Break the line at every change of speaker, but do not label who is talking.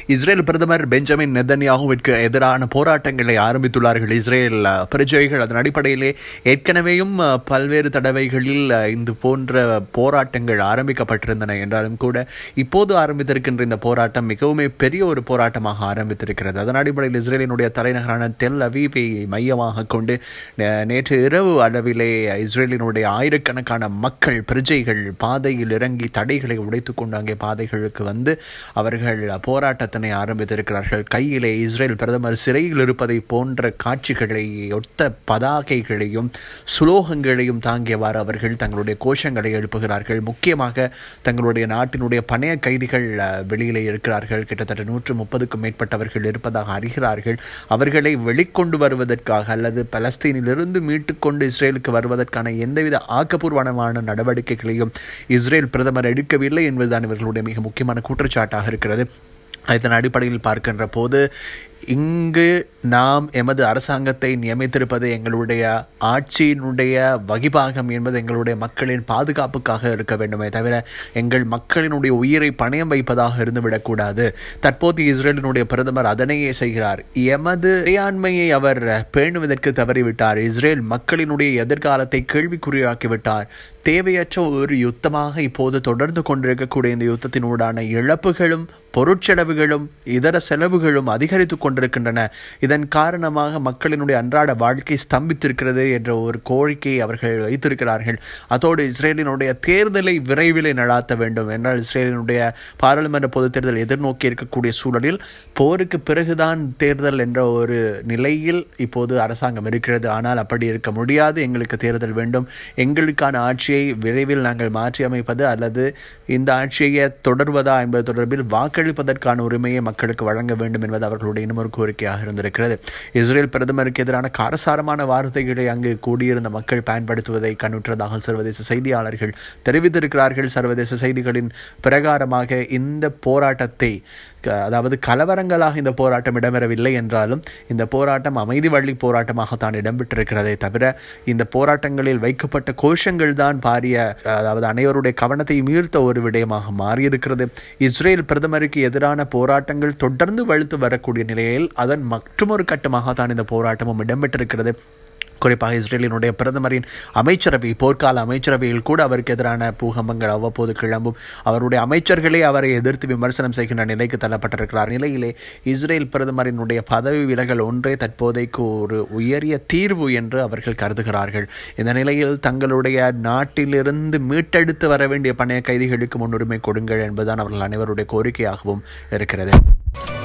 Israel பிரதமர் Benjamin நெதன்யாகுவிற்கு எதிரான போராட்டங்களை ஆரம்பித்துள்ளார்கள் இஸ்ரேல் அஹ், பிரஜைகள் அதன் அடிப்படையிலே ஏற்கனவேயும் அஹ், பல்வேறு தடவைகளில் அஹ், இந்த போன்ற போராட்டங்கள் ஆரம்பிக்கப்பட்டிருந்தன என்றாலும் கூட இப்போது ஆரம்பித்திருக்கின்ற இந்த போராட்டம் மிகவும் பெரிய ஒரு போராட்டமாக ஆரம்பித்திருக்கிறது அதன் அடிப்படையில் இஸ்ரேலினுடைய தலைநகரான டெல் அவீவை மையமாக கொண்டு நே- நேற்று இரவு அளவிலே இஸ்ரேலினுடைய ஆயிரக்கணக்கான மக்கள் பிரஜைகள் பாதையில் இறங்கி தடைகளை உடைத்துக் கொண்டு அங்கே பாதைகளுக்கு வந்து அவர்கள் போராட்டத்தினை ஆரம்பித்திருக்கிறார்கள் கையிலே இஸ்ரேல் பிரதமர் சிறையில் இருப்பதை போன்ற காட்சிகளை ஒத்த பதாகைகளையும் சுலோகங்களையும் தாங்கியவாறு அவர்கள் தங்களுடைய கோஷங்களை எழுப்புகிறார்கள் முக்கியமாக தங்களுடைய நாட்டினுடைய பணைய கைதிகள் அஹ், வெளியிலே இருக்கிறார்கள் கிட்டத்தட்ட நூற்று முப்பதுக்கும் மேற்பட்டவர்கள் இருப்பதாக அறிகிறார்கள் அவர்களை வெளிக்கொண்டு வருவதற்காக அல்லது பலஸ்தீனிலிருந்து மீட்டுக்கொண்டு இஸ்ரேலுக்கு வருவதற்கான எந்தவித ஆக்கப்பூர்வமான நடவடிக்கைகளையும் இஸ்ரேல் பிரதமர் எடுக்கவில்லை என்பதுதான் இவர்களுடைய மிக முக்கியமான குற்றச்சாட்டாக இருக்கிறது இதன் அடிப்படையில் பார்க்கின்ற போது இங்கு நாம் எமது அரசாங்கத்தை நியமித்திருப்பது எங்களுடைய ஆட்சியினுடைய வகிபாகம் என்பது எங்களுடைய மக்களின் பாதுகாப்புக்காக இருக்க வேண்டுமே தவிர எங்கள் மக்களினுடைய உயிரை பணயம் வைப்பதாக இருந்துவிடக்கூடாது தற்போது இஸ்ரேலினுடைய பிரதமர் அதனையே செய்கிறார் எமது இறையாண்மையை அவர் பேணுவதற்கு தவறிவிட்டார் இஸ்ரேல் மக்களினுடைய எதிர்காலத்தை கேள்விக்குறியாக்கிவிட்டார் தேவையற்ற ஒரு யுத்தமாக இப்போது தொடர்ந்து கொண்டிருக்கக்கூடிய இந்த யுத்தத்தினூடான இழப்புகளும் பொருட்செலவுகளும் இதர செலவுகளும் அதிகரித்து கொண்டிருக்கின்றன இதன் காரணமாக மக்களினுடைய அன்றாட வாழ்க்கை ஸ்தம்பித்திருக்கிறது என்ற ஒரு கோரிக்கையை அவர்கள் வைத்திருக்கிறார்கள் அதோடு இஸ்ரேலினுடைய தேர்தலை விரைவில் நடாத்த வேண்டும் என்றால் இஸ்ரேலினுடைய பாராளுமன்ற பொதுத் தேர்தல் எதிர்நோக்கி இருக்கக்கூடிய சூழலில் போருக்கு பிறகுதான் தேர்தல் என்ற ஒரு நிலையில் இப்போது அரசாங்கம் இருக்கிறது ஆனால் அப்படி இருக்க முடியாது எங்களுக்கு தேர்தல் வேண்டும் எங்களுக்கான ஆட்சியை விரைவில் நாங்கள் மாற்றி அமைப்பது அல்லது இந்த ஆட்சியை தொடர்வதா என்பது தொடர்பில் வாக்களிப்பதற்கான உரிமையை மக்களுக்கு வழங்க வேண்டும் என்பது அவர்களுடைய இன்னும் ஒரு கோரிக்கையாக இருந்திருக்கிறது இஸ்ரேல் பிரதமருக்கு எதிரான காரசாரமான வார்த்தைகளை அங்கு கூடியிருந்த மக்கள் பயன்படுத்துவதை கண்ணுற்றதாக சர்வதேச செய்தியாளர்கள் தெரிவித்திருக்கிறார்கள் சர்வதேச செய்திகளின் பிரகாரமாக இந்த போராட்டத்தை க- அதாவது கலவரங்களாக இந்த போராட்டம் இடம்பெறவில்லை என்றாலும் இந்த போராட்டம் அமைதி வழி போராட்டமாகத்தான் இடம்பெற்றிருக்கிறதே தவிர இந்த போராட்டங்களில் வைக்கப்பட்ட கோஷங்கள் தான் பாரிய அதாவது அனைவருடைய கவனத்தை மீழ்த்த ஒரு விடயமாக மாறியிருக்கிறது இஸ்ரேல் பிரதமருக்கு எதிரான போராட்டங்கள் தொடர்ந்து வலுத்து வரக்கூடிய நிலையில் அதன் மற்றொரு கட்டமாக தான் இந்த போராட்டமும் இடம்பெற்றிருக்கிறது குறிப்பாக இஸ்ரேலினுடைய பிரதமரின் அமைச்சரவை போர்க்கால அமைச்சரவையில் கூட அவருக்கு எதிரான பூகம்பங்கள் அவ்வப்போது கிளம்பும் அவருடைய அமைச்சர்களே அவரை எதிர்த்து விமர்சனம் செய்கின்ற நிலைக்கு தள்ளப்பட்டிருக்கிறார் நிலையிலே இஸ்ரேல் பிரதமரினுடைய பதவி விலகல் ஒன்றே தற்போதைக்கு ஒரு உயரிய தீர்வு என்று அவர்கள் கருதுகிறார்கள் இந்த நிலையில் தங்களுடைய நாட்டிலிருந்து மீட்டெடுத்து வர வேண்டிய பணைய கைதிகளுக்கு முன்னுரிமை கொடுங்கள் என்பதுதான் அவர்கள் அனைவருடைய கோரிக்கையாகவும் இருக்கிறது